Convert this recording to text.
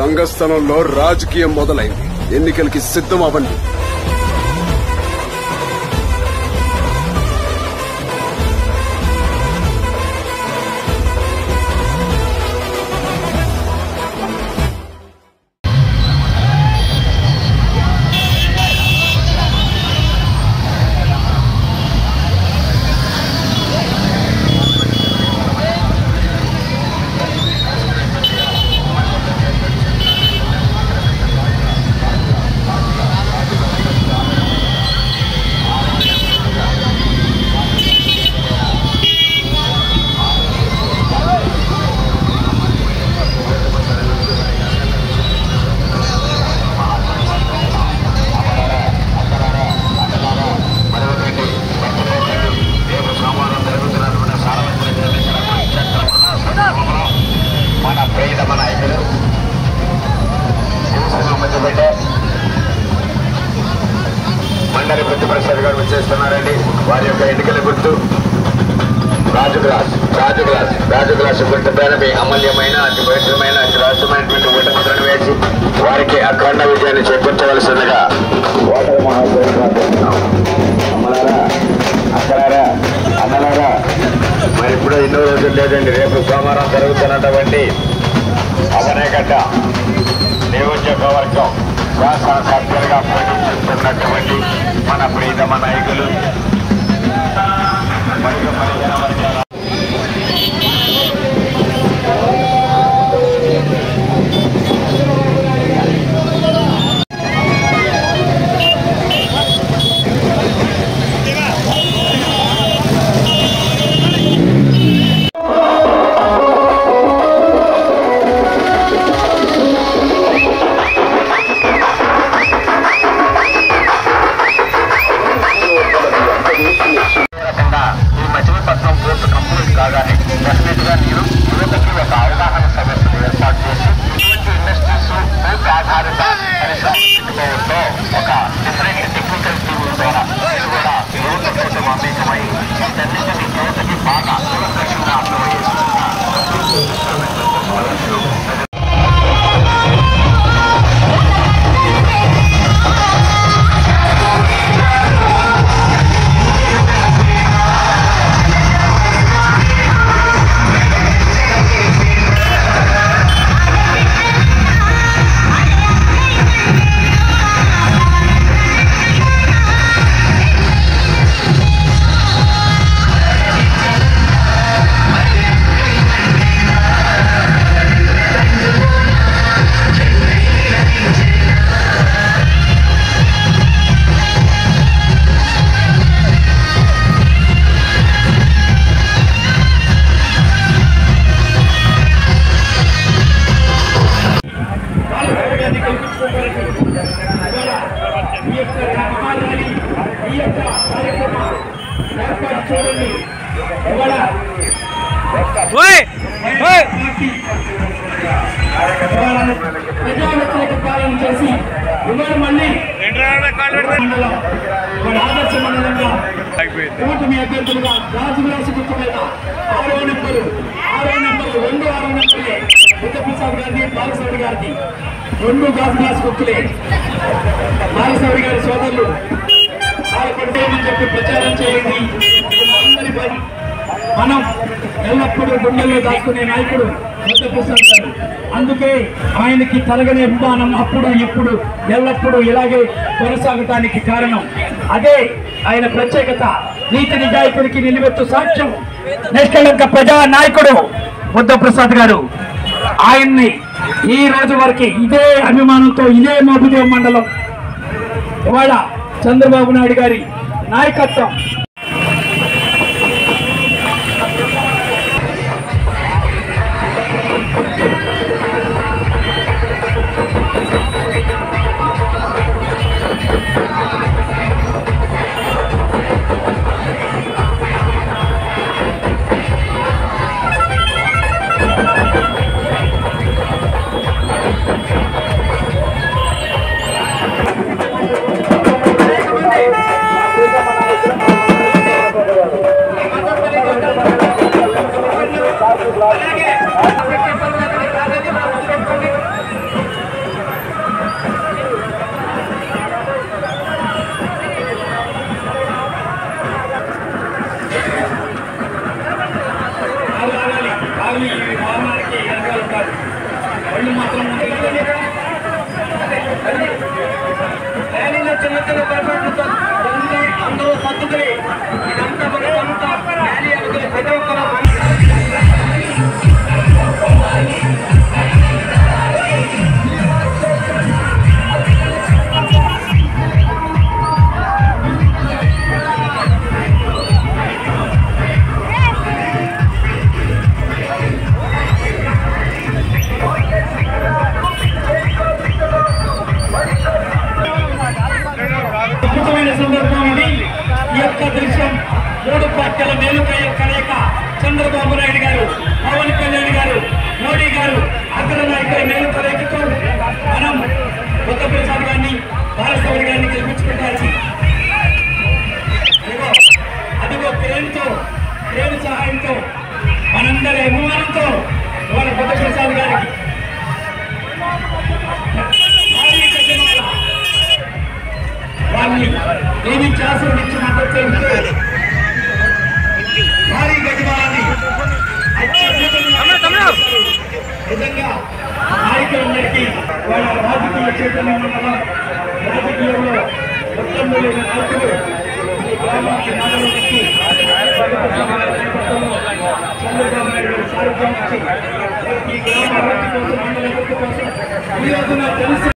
రంగస్థలంలో రాజకీయం మొదలైంది ఎన్నికలకి సిద్ధం అవ్వండి మన ప్రియతమ నాయకులు మధ్యపెట్ట మండలి ప్రతిప్రసాద్ గారు వచ్చేస్తున్నారండి వారి యొక్క ఎన్నికల గుర్తు రాజు గ్లాస్ రాజు గ్లాస్ రాజు గ్లాస్ గుర్తు పైన మీ అమూల్యమైన అతి పవిత్రమైన అతి రాష్ట్రమైనటువంటి ఓటు ముద్రను వేసి వారికి అఖండ విజయాన్ని చేకూర్చవలసిందిగా ఓటర్ మహాశయులు అమ్మలారా అక్కలారా అన్నలారా మరి ఇప్పుడు ఎన్నో రోజులు లేదండి రేపు సోమవారం జరుగుతున్నటువంటి అవనేగడ్డ నియోజకవర్గం శాసనసభ్యులుగా పోటీ చేస్తున్నటువంటి మన ప్రీతమ నాయకులు మరియు పరిజన వర్గాల రకంగా ఈ మచిలీపట్నం పోర్టు కంప్లీట్ కాగానే డెఫినెట్ గా మీరు యువతకి ఒక అవగాహన సదస్సులు ఏర్పాటు చేసి ఇటువంటి ఇండస్ట్రీస్ పోర్ట్ ఆధారిత పరిశ్రమతో ఒక డిఫరెంట్ టెక్నికల్ టీమ్ ద్వారా మీరు కూడా యువతతో మమేకమై వీటన్నిటిని యువతకి బాగా సురక్షితంగా అర్థమయ్యే ఓయ్ ఓయ్ ప్రజా వ్యతిరేక పాలన చేసి ఇవాళ మళ్ళీ మండలం మన ఆదర్శ మండలంగా కూటమి అభ్యర్థులుగా రాజురాజు గుర్తుపైన ఆరో నెంబరు ఆరో నెంబరు రెండు ఆరో నెంబర్లే బుద్ధప్రసాద్ గారిని బాలసౌరి గారిని రెండు గాజు గ్లాస్ గుర్తులే బాలసౌరి గారి సోదరులు బాధపడితేమని చెప్పి ప్రచారం చేయండి ఇది మనందరి పని మనం ఎల్లప్పుడూ గుండెల్లో దాచుకునే నాయకుడు బుద్ధప్రసాద్ గారు అందుకే ఆయనకి తరగని అభిమానం అప్పుడు ఎప్పుడు ఎల్లప్పుడూ ఇలాగే కొనసాగటానికి కారణం అదే ఆయన ప్రత్యేకత నీతి నిజాయితీకి నిలబెత్తు సాక్ష్యం నిష్కళంక ప్రజా నాయకుడు బుద్ధప్రసాద్ గారు ఆయన్ని ఈ రోజు వరకు ఇదే అభిమానంతో ఇదే మోబుదేవ్ మండలం ఇవాళ చంద్రబాబు నాయుడు గారి నాయకత్వం మన అనుకుని ఇదంతా మన సొంత ర్యాలీ అనుకుని ప్రతి ఒక్కరూ అద్భుతమైన సందర్భం ఇది ఈ యొక్క దృశ్యం మూడు పార్టీల మేలు కయ- కలయిక చంద్రబాబు నాయుడు గారు పవన్ కళ్యాణ్ గారు మోడీ గారు అగ్ర నాయకుల మేలు కలయికతో మనం కొత్త ప్రసాద్ గారిని బాలసౌరి గారిని గెలిపించుకుంటారు అదిగో అదిగో క్రేన్తో క్రేన్ సహాయంతో మనందరి అభిమానంతో ఇవాళ కొత్త ప్రసాద్ గారికి భారీ గజమాల వారిని ఏమి ఆశీర్వదించి మద్దతు తెలుపుతూ భారీ గజమాలని నిజంగా నాయకులందరికీ వాళ్ళ రాజకీయ చైతన్యం వల్ల రాజకీయంలో మొత్తంలో లేని నాయకులు ఈ గ్రామానికి నాగలు వచ్చి చంద్రబాబు నాయుడు గారు సారథ్యం ఇచ్చి ఈ గ్రామ అభివృద్ధి కోసం మండల అభివృద్ధి కోసం ఈ రోజున తెలిసి